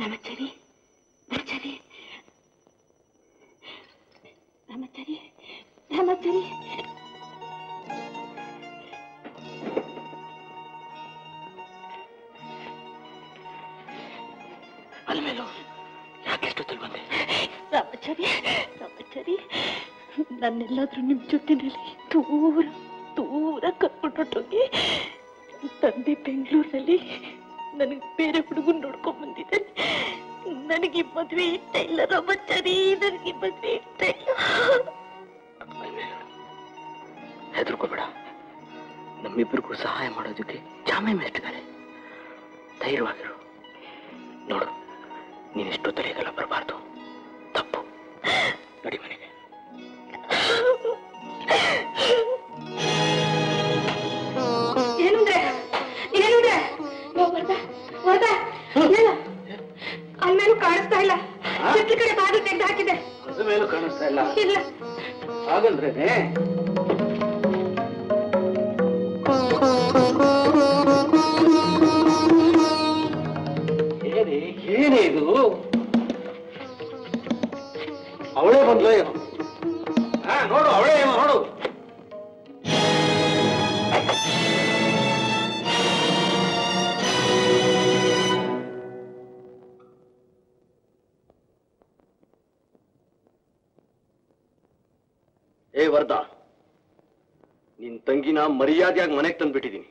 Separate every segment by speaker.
Speaker 1: ರಾಮಚಾರಿ ರಾಮಚಾರಿ ರಾಮಚಾರಿ ರಾಮಚಾರಿ
Speaker 2: ಅಲ್ಮೇಲು ಯಾಕೆ ಎಷ್ಟೊತ್ತಲ್ಲಿ ಬಂದೆ
Speaker 1: ರಾಮಚಾರಿ ರಾಮಚಾರಿ ನನ್ನೆಲ್ಲಾದ್ರೂ ನಿಮ್ ಜೊತೆನಲ್ಲಿ ದೂರ ದೂರ ಕರ್ಕೊಂಡೊಟ್ಟೋಗಿ ತಂದೆ ಬೆಂಗಳೂರಿನಲ್ಲಿ ನನಗೆ ಬೇರೆ ಹುಡುಗನ್ ನೋಡ್ಕೊಂಡ್ ಬಂದಿದ್ದಾನೆ ನನಗೆ ಈ ಮದ್ವೆ ಇಷ್ಟ ಇಲ್ಲ ರಾಮಚಾರಿ ನನಗೆ ಈ ಮದ್ವೆ ಇಷ್ಟ ಇಲ್ಲ
Speaker 2: ಹೆದರ್ಕೋಬೇಡ ನಮ್ಮಿಬ್ಬರಿಗೂ ಸಹಾಯ ಮಾಡೋದಕ್ಕೆ ಜಾಮೆ ಮೆಷ್ಟಿದ್ದಾರೆ ಧೈರ್ಯವಾಗಿರು ನೋಡು ನೀನು ಇಷ್ಟು ತಲೆಗೆಲ್ಲ ಬರಬಾರ್ದು ತಪ್ಪು ನಡಿ ಮನೆಗೆ
Speaker 1: ಏನಂದ್ರೆ ಏನಂದ್ರೆ ವರ್ದ ವರ್ದ ಏನು ಅಲ್ಮೇಲೂ ಕಾಣಿಸ್ತಾ ಇಲ್ಲ ಚಿತ್ರ ಕಡೆ ಬಾಗಿಲು ತೆಗೆದು ಹಾಕಿದೆ
Speaker 3: ಅದ್ರ ಮೇಲೂ ಕಾಣಿಸ್ತಾ ಇಲ್ಲ
Speaker 1: ಇಲ್ಲ
Speaker 3: ಹಾಗಂದ್ರೇನೆ ಏನೇ ಏನೇ ಇದು ಅವಳೇ ಬಂದ್ಲು ಏನು ಹಾ ನೋಡು ಅವಳೇ ಏನು ನೋಡು
Speaker 2: ಏ ವರ್ಧ ನಿನ್ ತಂಗಿನ ಮರ್ಯಾದೆಯಾಗಿ ಮನೆಗೆ ತಂದ್ಬಿಟ್ಟಿದೀನಿ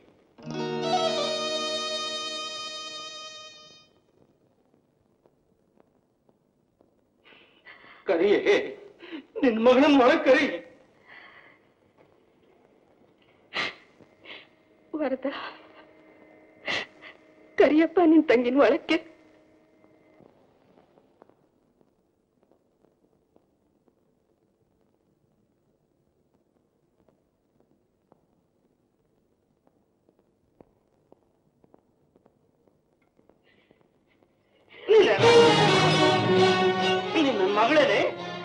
Speaker 3: ಕರಿಯೇ ನಿನ್ ಮಗನನ್ನ ಒಳಗ್ ಕರಿ
Speaker 1: ವರದ ಕರಿಯಪ್ಪ ನಿನ್ ತಂಗಿನ ಒಳಕ್ಕೆ
Speaker 3: ನೀನ್ ನನ್ನ ಮಗಳೇನೆ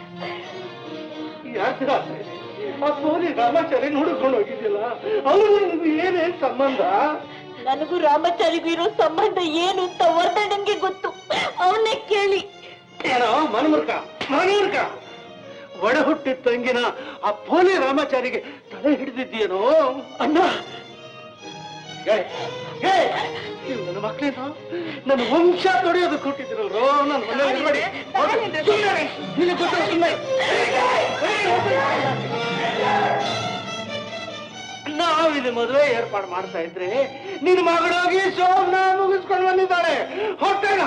Speaker 3: ಯಾಕೆ ಆ ಸೋಲಿ ರಾಮಾಚಾರಿ ನೋಡ್ಕೊಂಡು ಹೋಗಿದ್ಯಲ್ಲ ಅವನು ಏನೇ ಸಂಬಂಧ
Speaker 1: ನನಗೂ ರಾಮಚಾರಿಗೂ ಇರೋ ಸಂಬಂಧ ಏನು ಅಂತ ವರ್ಧಣ್ಣಂಗೆ ಗೊತ್ತು ಅವನ್ನೇ ಕೇಳಿ
Speaker 3: ಏನೋ ಮನಮುರ್ಕ ಮನಮುರ್ಕ ಒಡ ಹುಟ್ಟಿದ ತಂಗಿನ ಆ ಪೋಲಿ ರಾಮಾಚಾರಿಗೆ ತಲೆ ಹಿಡಿದಿದ್ದೀನೋ ಅಣ್ಣ ಏ, ಏ, ನೀವು ನನ್ನ ಮಕ್ಕಳೇನೋ ನನ್ನ ವಂಶ ತೊಡೆಯೋದು ಕೊಟ್ಟಿದ್ದೀರಲ್ರೋ ನನ್ನ ಮನೆ ಇರ್ಬೇಡಿ ಸುಮ್ಮನೆ ನಿನಗೆ ಗೊತ್ತು ಸುಮ್ಮನೆ ನಾವಿಲ್ಲಿ ಮದುವೆ ಏರ್ಪಾಡು ಮಾಡ್ತಾ ಇದ್ರೆ ನಿನ್ನ ಮಗಳೋಗಿ ಸೋಮ್ನ ಮುಗಿಸ್ಕೊಂಡು ಬಂದಿದ್ದಾಳೆ ಹೊಟ್ಟೆಗೆ